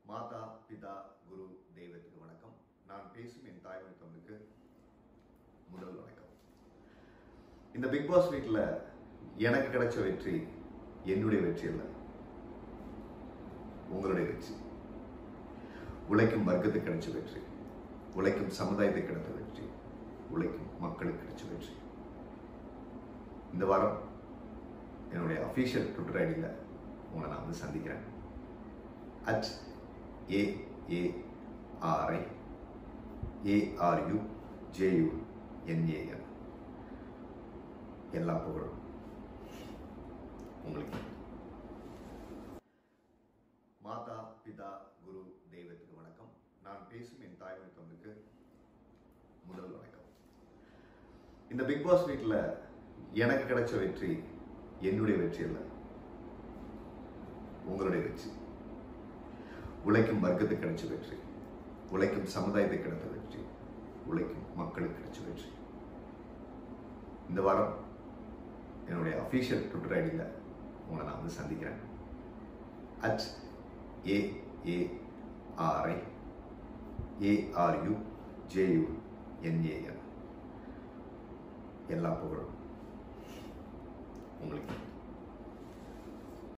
மாதா பிதா குரு தெய்வத்துக்கு வணக்கம் நான் பேசும் என் தாய்மொழி தமிழுக்கு முதல் வணக்கம் இந்த பிக் பாஸ் வீட்டில் எனக்கு கிடைச்ச வெற்றி என்னுடைய வெற்றி அல்ல உங்களுடைய வெற்றி உழைக்கும் வர்க்கத்துக்கு கிடைச்ச வெற்றி உழைக்கும் சமுதாயத்துக்கு கிடைத்த வெற்றி உழைக்கும் மக்களுக்கு கிடைச்ச வெற்றி இந்த வாரம் என்னுடைய அஃபீஷியல் ட்விட்டர் ஐடியில் உங்களை நான் வந்து சந்திக்கிறேன் at A A R I A R U J U N A N எல்லா புகழும் உங்களுக்கு மாதா பிதா குரு தெய்வத்துக்கு வணக்கம் நான் பேசும் என் தாய்மொழி தமிழுக்கு முதல் வணக்கம் இந்த பிக் பாஸ் வீட்டில் எனக்கு கிடைச்ச வெற்றி என்னுடைய வெற்றி அல்ல உங்களுடைய வெற்றி உழைக்கும் வர்க்கத்துக்கு கிடைச்ச வெற்றி உழைக்கும் சமுதாயத்துக்கு கிடைத்த வெற்றி உழைக்கும் மக்களுக்கு கிடைச்ச வெற்றி இந்த வாரம் என்னுடைய அஃபீஷியல் ட்விட்டர் ஐடியில் உங்களை நான் வந்து சந்திக்கிறேன் at A A R I A R U J U N A N எல்லா புகழும் உங்களுக்கு